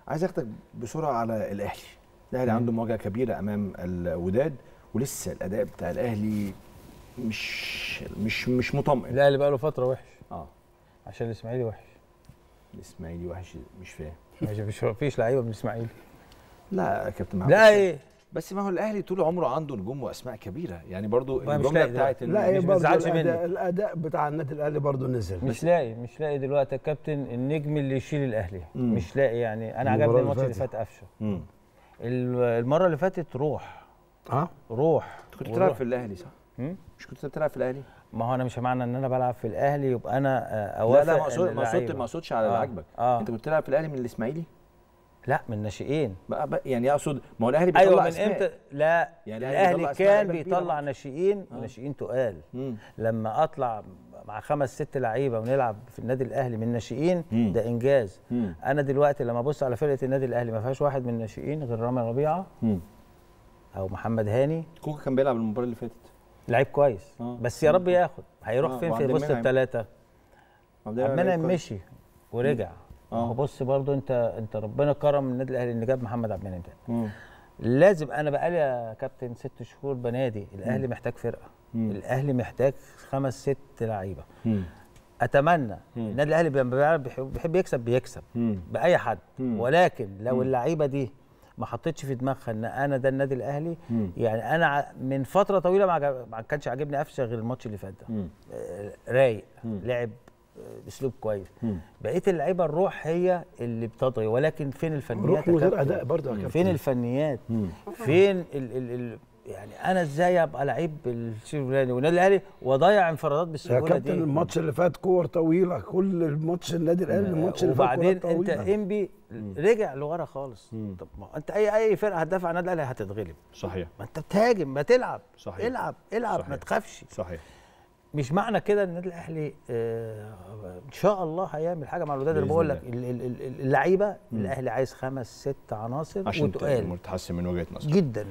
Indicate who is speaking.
Speaker 1: عايز اخدك بسرعه على الاهلي الاهلي عنده مواجهه كبيره امام الوداد ولسه الاداء بتاع الاهلي مش مش مش مطمئن
Speaker 2: الاهلي بقى له فتره وحش
Speaker 1: اه
Speaker 2: عشان الاسماعيلي وحش
Speaker 1: الاسماعيلي وحش مش فاهم
Speaker 2: مش مش فيش لعيبه من الاسماعيلي
Speaker 1: لا يا كابتن محمد
Speaker 2: لا ايه
Speaker 1: بس ما هو الاهلي طول عمره عنده نجوم واسماء كبيره يعني برضو
Speaker 2: ما مش
Speaker 1: الجمله
Speaker 2: لاقي
Speaker 1: بتاعت
Speaker 2: دلوقتي.
Speaker 1: إن-
Speaker 3: لا ايه
Speaker 2: مش
Speaker 3: برضه
Speaker 2: بتزعلش
Speaker 3: الاداء,
Speaker 2: مني.
Speaker 3: الاداء بتاع النادي الاهلي برضه نزل
Speaker 2: مش لاقي مش لاقي دلوقتي يا كابتن النجم اللي يشيل الاهلي
Speaker 1: مم.
Speaker 2: مش لاقي يعني انا
Speaker 3: المباراة
Speaker 2: عجبني
Speaker 3: اللي
Speaker 2: الماتش اللي
Speaker 3: فاتت.
Speaker 2: فات قفشه
Speaker 1: مم.
Speaker 2: ال- المره اللي فاتت روح
Speaker 3: اه
Speaker 2: روح
Speaker 1: انت كنت
Speaker 2: وروح.
Speaker 1: بتلعب في الاهلي صح؟
Speaker 2: مم؟
Speaker 1: مش كنت بتلعب في الاهلي؟
Speaker 2: ما هو انا مش معنى ان انا بلعب في الاهلي يبقى انا آه،
Speaker 1: لا
Speaker 2: اوافق
Speaker 1: لا ما اقصد
Speaker 2: إن
Speaker 1: ما اقصد
Speaker 2: اللعيبة-
Speaker 1: ما اقصدش على اللي
Speaker 2: آه.
Speaker 1: عاجبك
Speaker 2: آه.
Speaker 1: انت كنت بتلعب في الاهلي من الاسماعيلي؟
Speaker 2: لا من الناشئين
Speaker 1: بقى بقى يعني اقصد ما هو الاهلي بيطلع
Speaker 2: ايوه من
Speaker 1: أسماء.
Speaker 2: امتى لا
Speaker 1: يعني
Speaker 2: يعني
Speaker 1: الأهلي
Speaker 2: الاهلي
Speaker 1: بيطلع أسماء
Speaker 2: كان
Speaker 1: لعيبة كبيرة
Speaker 2: بيطلع
Speaker 1: برضه.
Speaker 2: ناشئين وناشئين تقال
Speaker 1: مم.
Speaker 2: لما اطلع مع خمس ست لعيبه ونلعب في النادي الاهلي من ناشئين
Speaker 1: مم.
Speaker 2: ده انجاز
Speaker 1: مم.
Speaker 2: انا دلوقتي لما ابص على فرقه النادي الاهلي ما فيهاش واحد من الناشئين غير رامي ربيعه
Speaker 1: مم.
Speaker 2: او محمد هاني
Speaker 1: كوكا كان بيلعب المباراه اللي فاتت
Speaker 2: لعيب كويس
Speaker 1: آه.
Speaker 2: بس يا رب ياخد هيروح
Speaker 1: آه،
Speaker 2: فين
Speaker 1: وعبد
Speaker 2: في وسط
Speaker 1: المنعم.
Speaker 2: الثلاثه
Speaker 1: عبد
Speaker 2: عبد المنعم مشي ورجع
Speaker 1: آه.
Speaker 2: هو بص برضو انت انت ربنا كرم النادي الاهلي ان جاب محمد عبد المنعم تاني
Speaker 1: مم.
Speaker 2: لازم انا بقالي يا كابتن ست شهور بنادي الاهلي محتاج فرقه
Speaker 1: مم.
Speaker 2: الاهلي محتاج خمس ست لعيبه
Speaker 1: مم.
Speaker 2: اتمنى
Speaker 1: مم.
Speaker 2: النادي الاهلي لما بيعرف بيحب بيحب يكسب بيكسب
Speaker 1: مم.
Speaker 2: باي حد
Speaker 1: مم.
Speaker 2: ولكن لو
Speaker 1: مم.
Speaker 2: اللعيبه دي ما حطيتش في دماغها ان انا ده النادي الاهلي
Speaker 1: مم.
Speaker 2: يعني انا ع- من فتره طويله ما عجب- ما كانش عاجبني قفشه غير الماتش اللي فات ده
Speaker 1: مم.
Speaker 2: آه، رايق
Speaker 1: مم.
Speaker 2: لعب آه، باسلوب كويس
Speaker 1: مم.
Speaker 2: بقيه اللعيبه الروح هي اللي بتطغي ولكن فين الفنيات
Speaker 3: روح
Speaker 2: يا
Speaker 3: من غير
Speaker 2: كابتن؟
Speaker 3: اداء برضه يا كابتن
Speaker 2: فين الفنيات
Speaker 1: مم.
Speaker 2: فين ال ال ال يعني انا ازاي ابقى لعيب بالشيء الفلاني والنادي الاهلي واضيع انفرادات
Speaker 3: يا
Speaker 2: بالسهوله
Speaker 3: كابتن
Speaker 2: دي
Speaker 3: الماتش اللي فات كور طويله كل الماتش النادي الاهلي الماتش اللي فات
Speaker 2: وبعدين
Speaker 3: كورات
Speaker 2: انت
Speaker 3: طويلة.
Speaker 2: انبي رجع لورا خالص
Speaker 1: مم.
Speaker 2: طب ما انت اي اي فرقه هتدافع عن النادي الاهلي هتتغلب
Speaker 1: صحيح
Speaker 2: ما انت بتهاجم ما تلعب
Speaker 1: صحيح.
Speaker 2: العب العب
Speaker 1: صحيح.
Speaker 2: ما تخافش
Speaker 1: صحيح
Speaker 2: مش معنى كده ان النادي الاهلي آه ان شاء الله هيعمل حاجه مع الوداد انا
Speaker 1: بإذن
Speaker 2: بقول
Speaker 1: الله.
Speaker 2: لك ال- ال- ال- اللعيبه الاهلي عايز خمس ست عناصر
Speaker 1: عشان
Speaker 2: وتقال
Speaker 1: تحسن من وجهه نظرك
Speaker 2: جدا